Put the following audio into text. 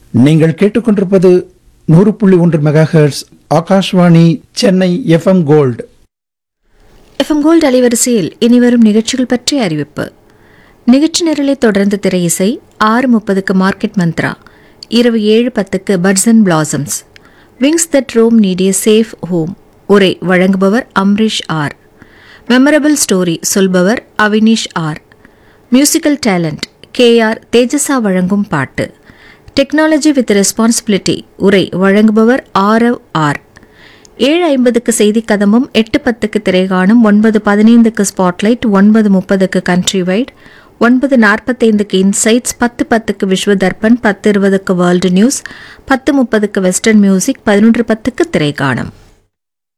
நீங்கள் கேட்டுக்கொண்டிருப்பது நூறு புள்ளி ஒன்று megahertz Akashvani Chennai FM gold FM gold அலைவரிசையில் இனிவரும் நிகழ்ச்சிகள் பற்றிய அறிவிப்பு நிகழ்ச்சி நிரலை தொடர்ந்து திரை இசை ஆறு முப்பதுக்கு மார்க்கெட் மந்த்ரா இரவு ஏழு பத்துக்கு buds and blossoms wings that roam நீடிய சேஃப் ஹோம் உரை வழங்குபவர் அம்ரீஷ் ஆர் மெமரபிள் ஸ்டோரி சொல்பவர் Avinish R musical talent K R Tejasa வழங்கும் பாட்டு டெக்னாலஜி வித் ரெஸ்பான்சிபிலிட்டி உரை வழங்குபவர் ஆரவ் ஆர் ஏழு ஐம்பதுக்கு செய்தி கதமும் எட்டு பத்துக்கு திரைகாணும் ஒன்பது பதினைந்துக்கு ஸ்பாட்லைட் ஒன்பது முப்பதுக்கு கண்ட்ரி வைட் ஒன்பது நாற்பத்தைந்துக்கு இன்சைட்ஸ் பத்து பத்துக்கு விஸ்வ தர்ப்பன் பத்து இருபதுக்கு வேர்ல்டு நியூஸ் பத்து முப்பதுக்கு வெஸ்டர்ன் மியூசிக் பதினொன்று பத்துக்கு திரைகாணும்